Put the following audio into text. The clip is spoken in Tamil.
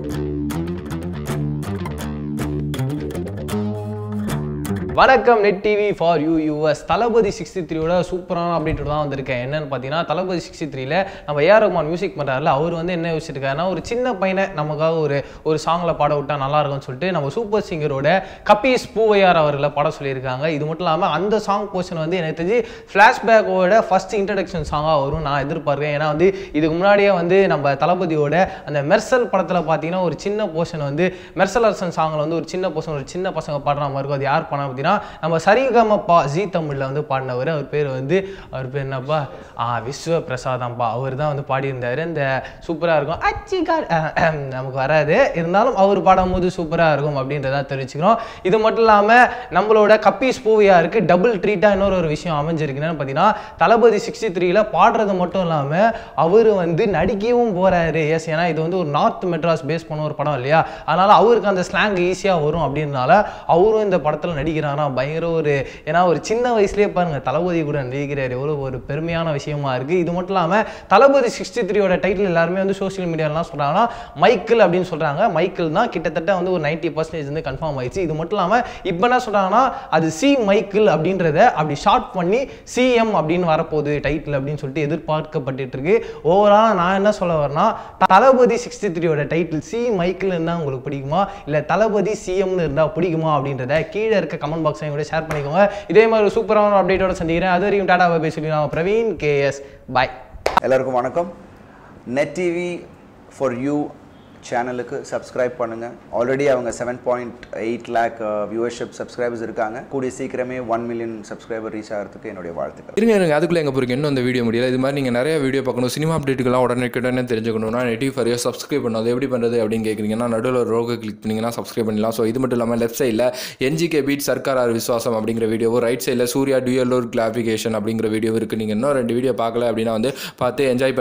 வணக்கம் நெட் டிவி ஃபார் யூ யூஎஸ் தளபதி சிக்ஸ்டி த்ரீயோட சூப்பரான அப்டேட் தான் வந்திருக்கேன் என்னன்னு பார்த்தீங்கன்னா தளபதி சிக்ஸ்டி த்ரீல நம்ம ஏஆர் ரஹ்மான் மியூசிக் பண்ணுறாருல அவர் வந்து என்ன யோசிச்சிருக்காருன்னா ஒரு சின்ன பையனை நமக்காக ஒரு ஒரு சாங்கில் பாட விட்டா நல்லா இருக்கும்னு சொல்லிட்டு நம்ம சூப்பர் சிங்கரோட கபீஸ் பூவையார் அவர்களை பாட சொல்லியிருக்காங்க இது மட்டும் இல்லாமல் அந்த சாங் போர்ஷன் வந்து எனக்கு தெரிஞ்சு ஃப்ளாஷ்பேக்கோட ஃபர்ஸ்ட் இன்ட்ரடக்ஷன் சாங்காக வரும் நான் எதிர்பார்க்கிறேன் ஏன்னா வந்து இதுக்கு முன்னாடியே வந்து நம்ம தளபதியோட அந்த மெர்சல் படத்தில் பார்த்தீங்கன்னா ஒரு சின்ன போர்ஷன் வந்து மெர்சல் அரசன் சாங்கில் வந்து ஒரு சின்ன போர்ஷன் ஒரு சின்ன பசங்க பாடுற மாதிரி இருக்கும் அது யார் பண்ணா பார்த்தீங்கன்னா நம்ம சரிகமப்பா ஜி தமிழில் வந்து பாடினவர் அவர் பேர் வந்து அவர் பேர் என்னப்பா ஆ விஸ்வ பிரசாதம்பா அவர் தான் வந்து பாடியிருந்தார் இந்த சூப்பராக இருக்கும் அச்சி கார் நமக்கு வராது இருந்தாலும் அவர் பாடும்போது சூப்பராக இருக்கும் அப்படின்றத தெரிவிச்சுக்கிறோம் இது மட்டும் இல்லாமல் நம்மளோட கப்பீஸ் பூவியாருக்கு டபுள் ட்ரீட்டாக இன்னொரு ஒரு விஷயம் அமைஞ்சிருக்குன்னு பார்த்தீங்கன்னா தளபதி சிக்ஸ்டி த்ரீல பாடுறது மட்டும் இல்லாமல் அவர் வந்து நடிக்கவும் போகிறாரு எஸ் ஏன்னா இது வந்து ஒரு நார்த் மெட்ராஸ் பேஸ் பண்ண ஒரு படம் இல்லையா அதனால் அவருக்கு அந்த ஸ்லாங் ஈஸியாக வரும் அப்படின்றனால அவரும் இந்த படத்தில் நடிக்கிறாரா பயங்கர ஒரு ஏன்னா ஒரு சின்ன வயசுலேயே பாருங்க தளபதி கூட நடிக்கிறார் எவ்வளோ ஒரு பெருமையான விஷயமா இருக்குது இது மட்டும் இல்லாமல் தளபதி சிக்ஸ்டி த்ரீயோட டைட்டில் எல்லாருமே வந்து சோஷியல் மீடியாலாம் சொல்கிறாங்கன்னா மைக்கிள் அப்படின்னு சொல்கிறாங்க மைக்கிள் தான் கிட்டத்தட்ட வந்து ஒரு நைன்ட்டி பர்சன்டேஜ் வந்து கன்ஃபார்ம் ஆயிடுச்சு இது மட்டும் இல்லாமல் இப்போ என்ன சொல்கிறாங்கன்னா அது சி மைக்கிள் அப்படின்றத அப்படி ஷார்ட் பண்ணி சிஎம் அப்படின்னு வரப்போகுது டைட்டில் அப்படின்னு சொல்லிட்டு எதிர்பார்க்கப்பட்டு இருக்கு ஓவரால் நான் என்ன சொல்ல வரேன்னா தளபதி சிக்ஸ்டி த்ரீயோட டைட்டில் சி மைக்கிள் இருந்தால் உங்களுக்கு பிடிக்குமா இல்லை தளபதி சிஎம்னு இருந்தால் பிடிக்குமா அப்படின்றத கீழே இருக்க கமெண்ட் பாக்ஸை கூட ஷேர் பண்ணிக்கோங்க இதே மாதிரி ஒரு சூப்பரான அப்டேட்டோட சந்திக்கிறேன் அது வரைக்கும் டாடா பை சொல்லி நான் பிரவீன் கேஎஸ் பாய் எல்லாருக்கும் வணக்கம் நெட் டிவி ஃபார் யூ சேனலுக்கு சப்ஸ்கிரைப் பண்ணுங்கள் ஆல்ரெடி அவங்க seven point eight lakh viewership subscribers இருக்காங்க கூடிய சீக்கிரமே ஒன் மில்லியன் சப்ஸ்கிரைபர் ரீச் ஆகிறதுக்கு என்னுடைய வாழ்த்துக்கள் இருங்க இருங்க அதுக்குள்ளே எங்கே போகிறீங்க இன்னும் அந்த வீடியோ முடியல இது மாதிரி நீங்கள் நிறைய வீடியோ பார்க்கணும் சினிமா அப்டேட்டுக்கெல்லாம் உடனே உடனே தெரிஞ்சுக்கணும்னா நெட்டிவ் ஃபரியா சப்ஸ்கிரைப் பண்ணணும் அது எப்படி பண்ணுறது அப்படின்னு கேட்குறீங்கன்னா நடுவில் ஒரு ரோக கிளிக் பண்ணிங்கன்னா சப்ஸ்கிரைப் பண்ணலாம் ஸோ இது மட்டும் இல்லாமல் லெஃப்ட் சைடில் என்ஜிகே பீட் சர்க்கார் ஆர் விஸ்வாசம் அப்படிங்கிற வீடியோவும் ரைட் சைடில் சூர்யா டியூயலோர் கிளாபிகேஷன் அப்படிங்கிற வீடியோ இருக்குது நீங்கள் இன்னும் ரெண்டு வீடியோ பார்க்கல அப்படின்னா வந்து பார்த்து என்ஜாய்